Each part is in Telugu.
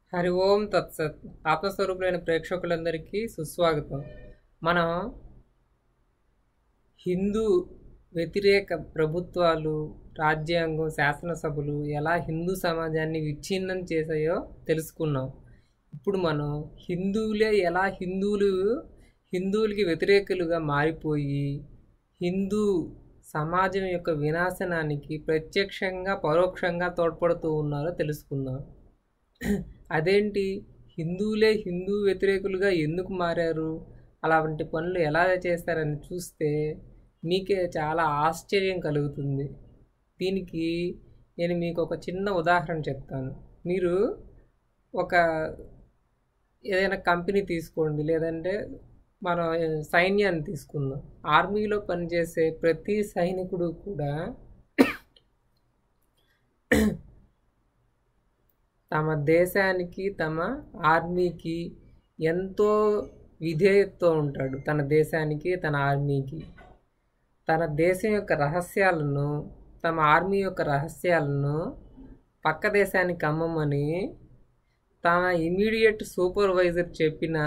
హరి ఓం తత్సత్ ఆత్మస్వరూపులైన ప్రేక్షకులందరికీ సుస్వాగతం మనం హిందూ వ్యతిరేక ప్రభుత్వాలు రాజ్యాంగం శాసనసభలు ఎలా హిందూ సమాజాన్ని విచ్ఛిన్నం చేశాయో తెలుసుకున్నాం ఇప్పుడు మనం హిందువులే ఎలా హిందువులు హిందువులకి వ్యతిరేకులుగా మారిపోయి హిందూ సమాజం యొక్క వినాశనానికి ప్రత్యక్షంగా పరోక్షంగా తోడ్పడుతూ ఉన్నారో తెలుసుకుందాం అదేంటి హిందువులే హిందూ వ్యతిరేకులుగా ఎందుకు మారారు అలాంటి పనులు ఎలా చేస్తారని చూస్తే మీకే చాలా ఆశ్చర్యం కలుగుతుంది దీనికి నేను మీకు ఒక చిన్న ఉదాహరణ చెప్తాను మీరు ఒక ఏదైనా కంపెనీ తీసుకోండి లేదంటే మనం సైన్యాన్ని తీసుకుందాం ఆర్మీలో పనిచేసే ప్రతి సైనికుడు కూడా తమ దేశానికి తమ ఆర్మీకి ఎంతో విధేయతతో ఉంటాడు తన దేశానికి తన ఆర్మీకి తన దేశం యొక్క రహస్యాలను తమ ఆర్మీ యొక్క రహస్యాలను పక్క దేశానికి అమ్మమని తన ఇమీడియట్ సూపర్వైజర్ చెప్పిన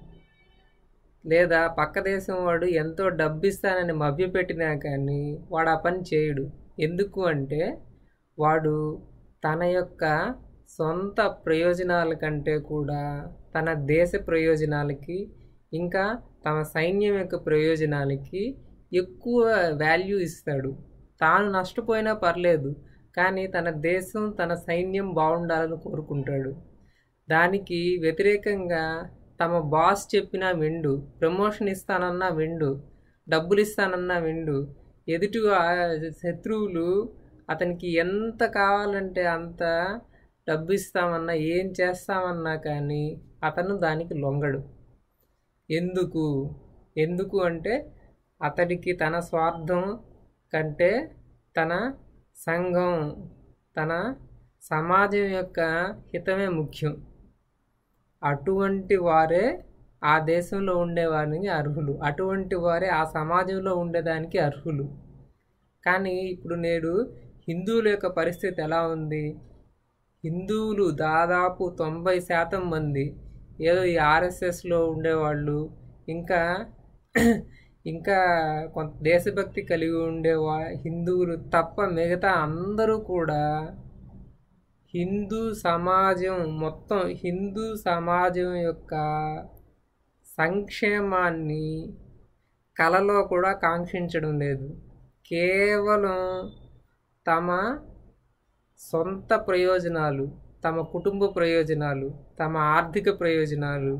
లేదా పక్క దేశం వాడు ఎంతో డబ్బు ఇస్తానని మభ్యపెట్టినా కానీ వాడు ఆ పని చేయడు ఎందుకు అంటే వాడు తన యొక్క సొంత ప్రయోజనాల కంటే కూడా తన దేశ ప్రయోజనాలకి ఇంకా తమ సైన్యం యొక్క ప్రయోజనాలకి ఎక్కువ వాల్యూ ఇస్తాడు తాను నష్టపోయినా పర్లేదు కానీ తన దేశం తన సైన్యం బాగుండాలని కోరుకుంటాడు దానికి వ్యతిరేకంగా తమ బాస్ చెప్పినా విండు ప్రమోషన్ ఇస్తానన్నా విండు డబ్బులు ఇస్తానన్నా విండు ఎదుటి శత్రువులు అతనికి ఎంత కావాలంటే అంత డబ్బు ఇస్తామన్నా ఏం చేస్తామన్నా కానీ అతను దానికి లొంగడు ఎందుకు ఎందుకు అంటే అతడికి తన స్వార్థం కంటే తన సంఘం తన సమాజం యొక్క హితమే ముఖ్యం అటువంటి వారే ఆ దేశంలో ఉండేవారికి అర్హులు అటువంటి వారే ఆ సమాజంలో ఉండేదానికి అర్హులు కానీ ఇప్పుడు నేడు హిందువుల యొక్క పరిస్థితి ఎలా ఉంది హిందువులు దాదాపు తొంభై శాతం మంది ఏదో ఈ ఆర్ఎస్ఎస్లో ఉండేవాళ్ళు ఇంకా ఇంకా కొంత దేశభక్తి కలిగి ఉండేవా హిందువులు తప్ప మిగతా అందరూ కూడా హిందూ సమాజం మొత్తం హిందూ సమాజం యొక్క సంక్షేమాన్ని కలలో కూడా కాంక్షించడం లేదు కేవలం తమ సొంత ప్రయోజనాలు తమ కుటుంబ ప్రయోజనాలు తమ ఆర్థిక ప్రయోజనాలు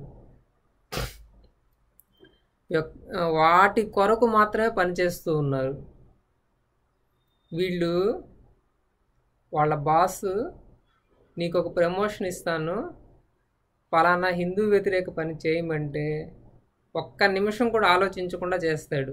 వాటి కొరకు మాత్రమే పనిచేస్తూ ఉన్నారు వీళ్ళు వాళ్ళ బాస్ నీకు ఒక ప్రమోషన్ ఇస్తాను పలానా హిందూ వ్యతిరేక పని చేయమంటే ఒక్క నిమిషం కూడా ఆలోచించకుండా చేస్తాడు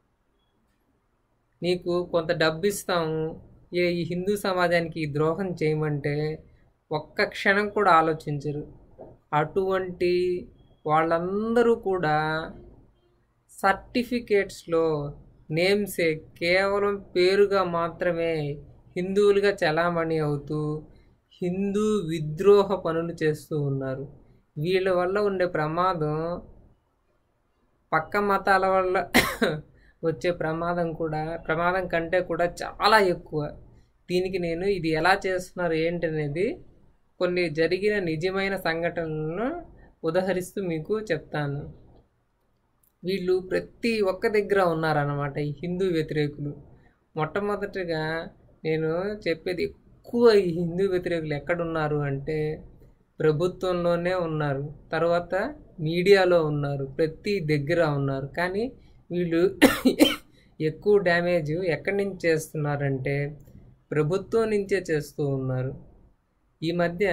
నీకు కొంత డబ్బు ఇస్తాము ఏ ఈ హిందూ సమాజానికి ఈ ద్రోహం చేయమంటే ఒక్క క్షణం కూడా ఆలోచించరు అటువంటి వాళ్ళందరూ కూడా సర్టిఫికేట్స్లో నేమ్సే కేవలం పేరుగా మాత్రమే హిందువులుగా చలామణి అవుతూ హిందూ విద్రోహ పనులు చేస్తూ ఉన్నారు వీళ్ళ వల్ల ఉండే ప్రమాదం పక్క మతాల వల్ల వచ్చే ప్రమాదం కూడా ప్రమాదం కంటే కూడా చాలా ఎక్కువ దీనికి నేను ఇది ఎలా చేస్తున్నారు ఏంటనేది కొన్ని జరిగిన నిజమైన సంఘటనలను ఉదహరిస్తూ మీకు చెప్తాను వీళ్ళు ప్రతి ఒక్క దగ్గర ఉన్నారన్నమాట ఈ హిందూ వ్యతిరేకులు మొట్టమొదటిగా నేను చెప్పేది ఎక్కువ ఈ హిందూ వ్యతిరేకులు ఎక్కడున్నారు అంటే ప్రభుత్వంలోనే ఉన్నారు తర్వాత మీడియాలో ఉన్నారు ప్రతి దగ్గర ఉన్నారు కానీ వీళ్ళు ఎక్కువ డ్యామేజ్ ఎక్కడి నుంచి చేస్తున్నారంటే ప్రభుత్వం నుంచే చేస్తూ ఉన్నారు ఈ మధ్య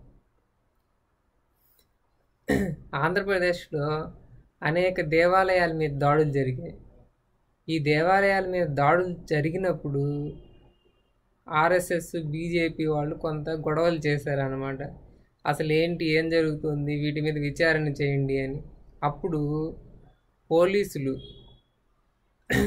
ఆంధ్రప్రదేశ్లో అనేక దేవాలయాల మీద దాడులు జరిగాయి ఈ దేవాలయాల మీద దాడులు జరిగినప్పుడు ఆర్ఎస్ఎస్ బీజేపీ వాళ్ళు కొంత గొడవలు చేశారనమాట అసలు ఏంటి ఏం జరుగుతుంది వీటి మీద విచారణ చేయండి అని అప్పుడు పోలీసులు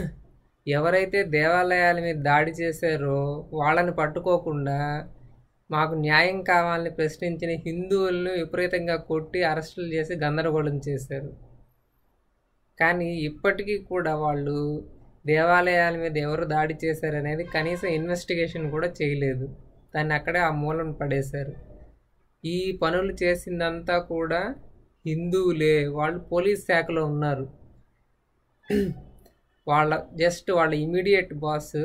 ఎవరైతే దేవాలయాల మీద దాడి చేశారో వాళ్ళని పట్టుకోకుండా మాకు న్యాయం కావాలని ప్రశ్నించిన హిందువులను విపరీతంగా కొట్టి అరెస్టులు చేసి గందరగోళం చేశారు కానీ ఇప్పటికీ కూడా వాళ్ళు దేవాలయాల మీద ఎవరు దాడి చేశారనేది కనీసం ఇన్వెస్టిగేషన్ కూడా చేయలేదు దాన్ని అక్కడే ఆ మూలం పడేశారు ఈ పనులు చేసిందంతా కూడా హిందువులే వాళ్ళు పోలీస్ శాఖలో ఉన్నారు వాళ్ళ జస్ట్ వాళ్ళ ఇమీడియట్ బాస్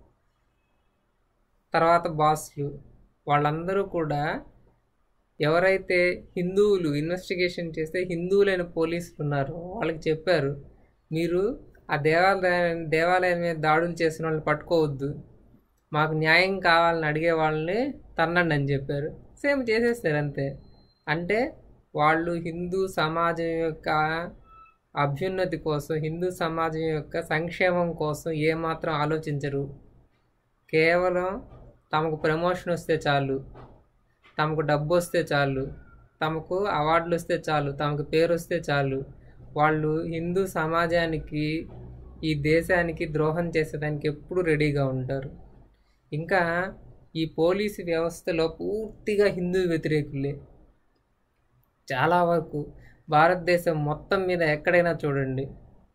తర్వాత బాస్లు వాళ్ళందరూ కూడా ఎవరైతే హిందువులు ఇన్వెస్టిగేషన్ చేస్తే హిందువులైన పోలీసులు ఉన్నారో వాళ్ళకి చెప్పారు మీరు ఆ దేవాలయం దేవాలయం మీద దాడులు చేసిన వాళ్ళని పట్టుకోవద్దు మాకు న్యాయం కావాలని అడిగే వాళ్ళని తన్నండి అని చెప్పారు సేమ్ చేసేస్తారు అంతే అంటే వాళ్ళు హిందూ సమాజం యొక్క అభ్యున్నతి కోసం హిందూ సమాజం యొక్క సంక్షేమం కోసం ఏమాత్రం ఆలోచించరు కేవలం తమకు ప్రమోషన్ వస్తే చాలు తమకు డబ్బు వస్తే చాలు తమకు అవార్డులు వస్తే చాలు తమకు పేరు వస్తే చాలు వాళ్ళు హిందూ సమాజానికి ఈ దేశానికి ద్రోహం చేసేదానికి ఎప్పుడు రెడీగా ఉంటారు ఇంకా ఈ పోలీసు వ్యవస్థలో పూర్తిగా హిందూ వ్యతిరేకులే చాలా వరకు భారతదేశం మొత్తం మీద ఎక్కడైనా చూడండి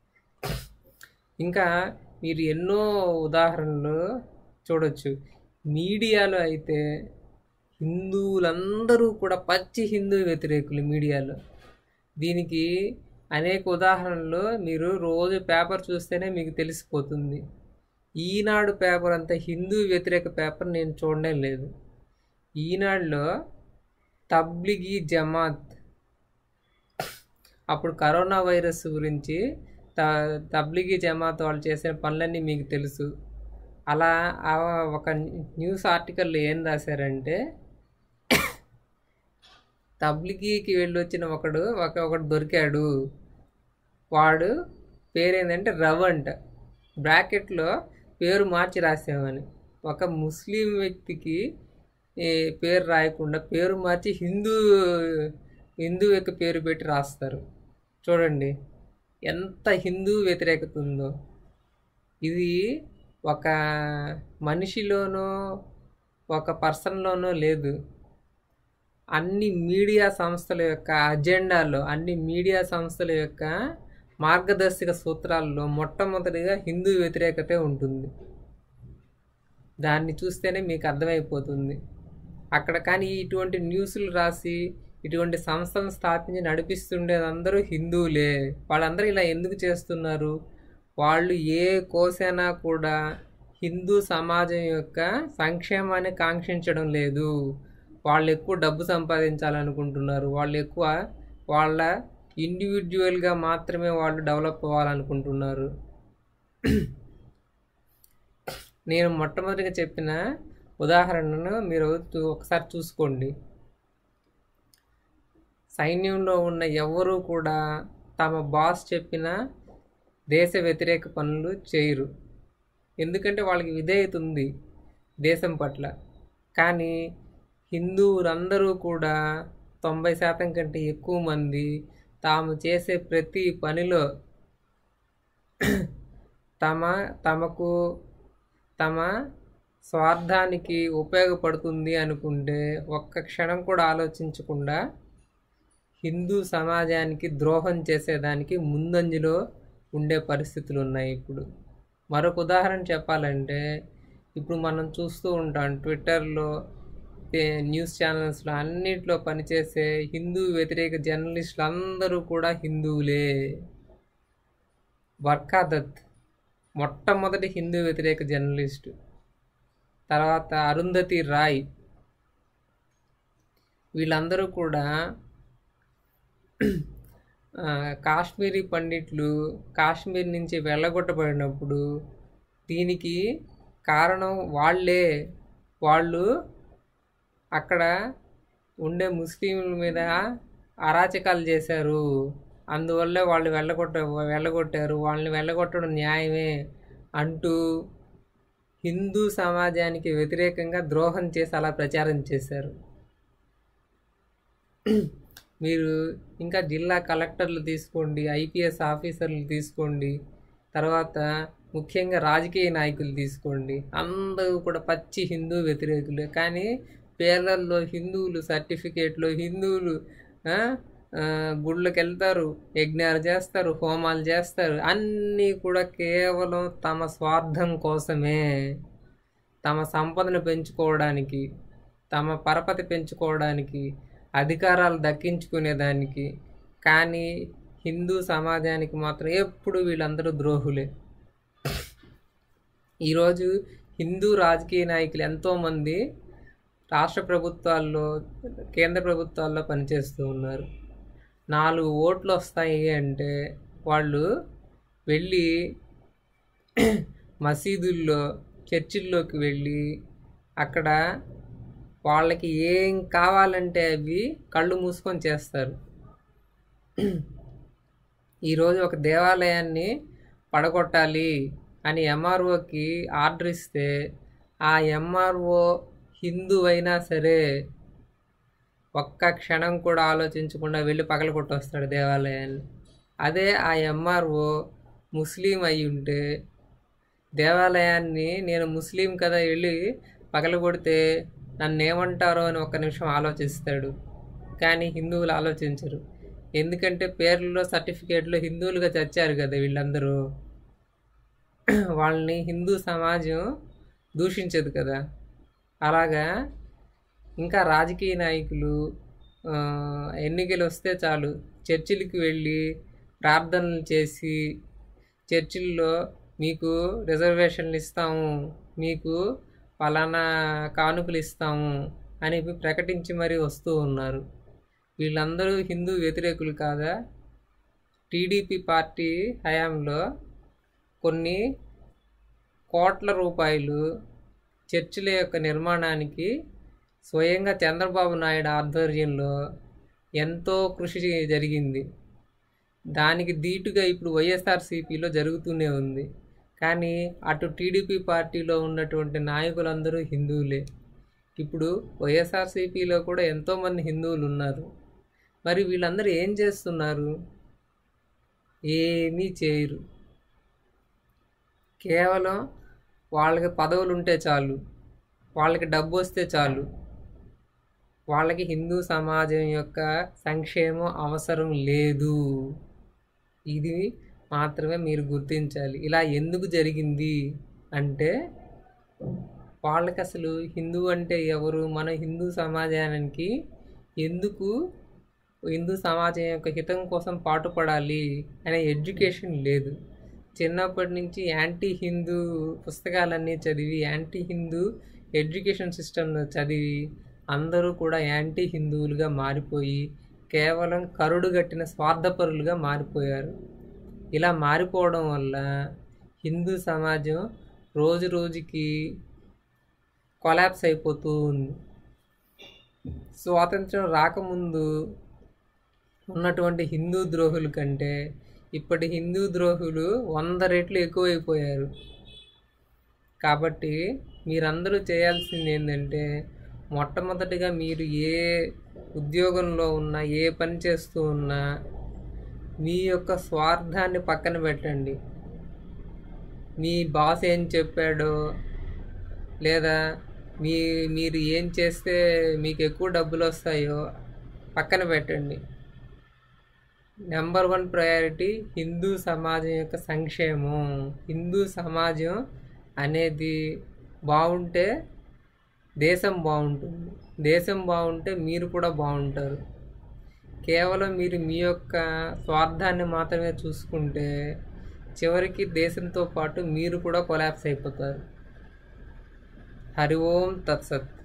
ఇంకా మీరు ఎన్నో ఉదాహరణలు చూడొచ్చు మీడియాలో అయితే హిందువులందరూ కూడా పచ్చి హిందూ వ్యతిరేకులు మీడియాలో దీనికి అనేక ఉదాహరణలు మీరు రోజు పేపర్ చూస్తేనే మీకు తెలిసిపోతుంది ఈనాడు పేపర్ అంత హిందూ వ్యతిరేక పేపర్ నేను చూడడం లేదు ఈనాడులో తబ్లిగీ జమాత్ అప్పుడు కరోనా వైరస్ గురించి త తబ్లిగీ జమాత్ వాళ్ళు చేసిన పనులన్నీ మీకు తెలుసు అలా ఆ ఒక న్యూస్ ఆర్టికల్లో ఏం రాశారంటే తబ్లిగీకి వెళ్ళి వచ్చిన ఒకడు ఒక ఒకడు దొరికాడు వాడు పేరేంటంటే రవ్ అంట బ్రాకెట్లో పేరు మార్చి రాసామని ఒక ముస్లిం వ్యక్తికి ఈ పేరు రాయకుండా పేరు మార్చి హిందూ హిందూ యొక్క పేరు పెట్టి రాస్తారు చూడండి ఎంత హిందూ వ్యతిరేకత ఉందో ఇది ఒక మనిషిలోనో ఒక పర్సన్లోనో లేదు అన్ని మీడియా సంస్థల యొక్క అజెండాలో అన్ని మీడియా సంస్థల యొక్క మార్గదర్శక సూత్రాల్లో మొట్టమొదటిగా హిందూ వ్యతిరేకతే ఉంటుంది దాన్ని చూస్తేనే మీకు అర్థమైపోతుంది అక్కడ కానీ ఇటువంటి న్యూస్లు రాసి ఇటువంటి సంస్థను స్థాపించి నడిపిస్తుండేది అందరూ హిందువులే వాళ్ళందరూ ఇలా ఎందుకు చేస్తున్నారు వాళ్ళు ఏ కోసైనా కూడా హిందూ సమాజం యొక్క సంక్షేమాన్ని కాంక్షించడం లేదు వాళ్ళు ఎక్కువ డబ్బు సంపాదించాలనుకుంటున్నారు వాళ్ళు ఎక్కువ వాళ్ళ ఇండివిజువల్గా మాత్రమే వాళ్ళు డెవలప్ అవ్వాలనుకుంటున్నారు నేను మొట్టమొదటిగా చెప్పిన ఉదాహరణను మీరు చూ- ఒకసారి చూసుకోండి సైన్యంలో ఉన్న ఎవరు కూడా తమ బాస్ చెప్పిన దేశ వ్యతిరేక పనులు చేయరు ఎందుకంటే వాళ్ళకి విధేయత ఉంది దేశం పట్ల కానీ హిందువులందరూ కూడా తొంభై శాతం కంటే ఎక్కువ మంది తాము చేసే ప్రతి పనిలో తమ తమకు తమ స్వార్థానికి ఉపయోగపడుతుంది అనుకుంటే ఒక్క క్షణం కూడా ఆలోచించకుండా హిందూ సమాజానికి ద్రోహం చేసేదానికి ముందంజలో ఉండే పరిస్థితులు ఉన్నాయి ఇప్పుడు మరొక ఉదాహరణ చెప్పాలంటే ఇప్పుడు మనం చూస్తూ ఉంటాం ట్విట్టర్లో ఏ- న్యూస్ ఛానల్స్లో అన్నిట్లో పనిచేసే హిందూ వ్యతిరేక జర్నలిస్టులు అందరూ కూడా హిందువులే వర్కాదత్ మొట్టమొదటి హిందూ వ్యతిరేక జర్నలిస్టు తర్వాత అరుంధతి రాయ్ వీళ్ళందరూ కూడా ఆ, కాశ్మీరీ పండిట్లు కాశ్మీర్ నుంచి వెళ్ళగొట్టబడినప్పుడు దీనికి కారణం వాళ్ళే వాళ్ళు అక్కడ ఉండే ముస్లింల మీద అరాచకాలు చేశారు అందువల్ల వాళ్ళు వెళ్ళగొట్ట వెళ్ళగొట్టారు వాళ్ళని వెళ్ళగొట్టడం న్యాయమే అంటూ హిందూ సమాజానికి వ్యతిరేకంగా ద్రోహం చేసి అలా ప్రచారం చేశారు మీరు ఇంకా జిల్లా కలెక్టర్లు తీసుకోండి ఐపీఎస్ ఆఫీసర్లు తీసుకోండి తర్వాత ముఖ్యంగా రాజకీయ నాయకులు తీసుకోండి అందరూ కూడా పచ్చి హిందూ వ్యతిరేకులే కానీ పేర్లల్లో హిందువులు సర్టిఫికేట్లు హిందువులు ఆ, ఆ, గుళ్ళకి వెళ్తారు యజ్ఞాలు చేస్తారు హోమాలు చేస్తారు అన్నీ కూడా కేవలం తమ స్వార్థం కోసమే తమ సంపదను పెంచుకోవడానికి తమ పరపతి పెంచుకోవడానికి అధికారాలు దక్కించుకునేదానికి కానీ హిందూ సమాజానికి మాత్రం ఎప్పుడు వీళ్ళందరూ ద్రోహులే ఈరోజు హిందూ రాజకీయ నాయకులు ఎంతోమంది రాష్ట్ర ప్రభుత్వాల్లో కేంద్ర ప్రభుత్వాల్లో పనిచేస్తూ ఉన్నారు నాలుగు ఓట్లు వస్తాయి అంటే వాళ్ళు వెళ్ళి మసీదుల్లో చర్చిల్లోకి వెళ్ళి అక్కడ వాళ్ళకి ఏం కావాలంటే అవి కళ్ళు మూసుకొని చేస్తారు ఈరోజు ఒక దేవాలయాన్ని పడగొట్టాలి అని ఎంఆర్ఓకి ఆర్డర్ ఇస్తే ఆ ఎంఆర్ఓ హిందూ అయినా సరే ఒక్క క్షణం కూడా ఆలోచించకుండా వెళ్ళి పగలగొట్టొస్తాడు దేవాలయాన్ని అదే ఆ ఎంఆర్ఓ ముస్లిం అయి ఉంటే దేవాలయాన్ని నేను ముస్లిం కదా వెళ్ళి పగలగొడితే నన్ను ఏమంటారో అని ఒక్క నిమిషం ఆలోచిస్తాడు కానీ హిందువులు ఆలోచించరు ఎందుకంటే పేర్లలో సర్టిఫికేట్లో హిందువులుగా చచ్చారు కదా వీళ్ళందరూ వాళ్ళని హిందూ సమాజం దూషించదు కదా అలాగా ఇంకా రాజకీయ నాయకులు ఆ, ఎన్నికలు వస్తే చాలు చర్చిలకి వెళ్ళి ప్రార్థనలు చేసి చర్చిల్లో మీకు రిజర్వేషన్లు ఇస్తాము మీకు పలానా కానుకలు ఇస్తాము అని ప్రకటించి మరీ వస్తూ ఉన్నారు వీళ్ళందరూ హిందూ వ్యతిరేకులు కాదా టీడీపీ పార్టీ హయాంలో కొన్ని కోట్ల రూపాయలు చర్చిల యొక్క నిర్మాణానికి స్వయంగా చంద్రబాబు నాయుడు ఆధ్వర్యంలో ఎంతో కృషి జరిగింది దానికి ధీటుగా ఇప్పుడు వైఎస్ఆర్సీపీలో జరుగుతూనే ఉంది కానీ అటు టీడీపీ పార్టీలో ఉన్నటువంటి నాయకులందరూ హిందువులే ఇప్పుడు వైఎస్ఆర్సీపీలో కూడా ఎంతోమంది హిందువులు ఉన్నారు మరి వీళ్ళందరూ ఏం చేస్తున్నారు ఏమీ చేయరు కేవలం వాళ్ళకి పదవులు ఉంటే చాలు వాళ్ళకి డబ్బు వస్తే చాలు వాళ్ళకి హిందూ సమాజం యొక్క సంక్షేమం అవసరం లేదు ఇది మాత్రమే మీరు గుర్తించాలి ఇలా ఎందుకు జరిగింది అంటే వాళ్ళకి అసలు హిందూ అంటే ఎవరు మన హిందూ సమాజానికి ఎందుకు హిందూ సమాజం యొక్క హితం కోసం పాటుపడాలి అనే ఎడ్యుకేషన్ లేదు చిన్నప్పటి నుంచి యాంటీ హిందూ పుస్తకాలన్నీ చదివి యాంటీ హిందూ ఎడ్యుకేషన్ సిస్టమ్ను చదివి అందరూ కూడా యాంటీ హిందువులుగా మారిపోయి కేవలం కరుడుగట్టిన స్వార్థపరులుగా మారిపోయారు ఇలా మారిపోవడం వల్ల హిందూ సమాజం రోజు రోజుకి కొలాప్స్ అయిపోతూ ఉంది స్వాతంత్రం రాకముందు ఉన్నటువంటి హిందూ ద్రోహుల కంటే ఇప్పటి హిందూ ద్రోహులు వంద రెట్లు ఎక్కువైపోయారు కాబట్టి మీరందరూ చేయాల్సింది ఏంటంటే మొట్టమొదటిగా మీరు ఏ ఉద్యోగంలో ఉన్నా ఏ పని చేస్తూ ఉన్నా మీ యొక్క స్వార్థాన్ని పక్కన పెట్టండి మీ బాస్ ఏం చెప్పాడో లేదా మీ మీరు ఏం చేస్తే మీకు ఎక్కువ డబ్బులు వస్తాయో పక్కన పెట్టండి నెంబర్ వన్ ప్రయారిటీ హిందూ సమాజం యొక్క సంక్షేమం హిందూ సమాజం అనేది బాగుంటే దేశం బాగుంటుంది దేశం బాగుంటే మీరు కూడా బాగుంటారు కేవలం మీరు మీ యొక్క స్వార్థాన్ని మాత్రమే చూసుకుంటే చివరికి దేశంతో పాటు మీరు కూడా కొలాప్స్ అయిపోతారు హరి ఓం తత్సత్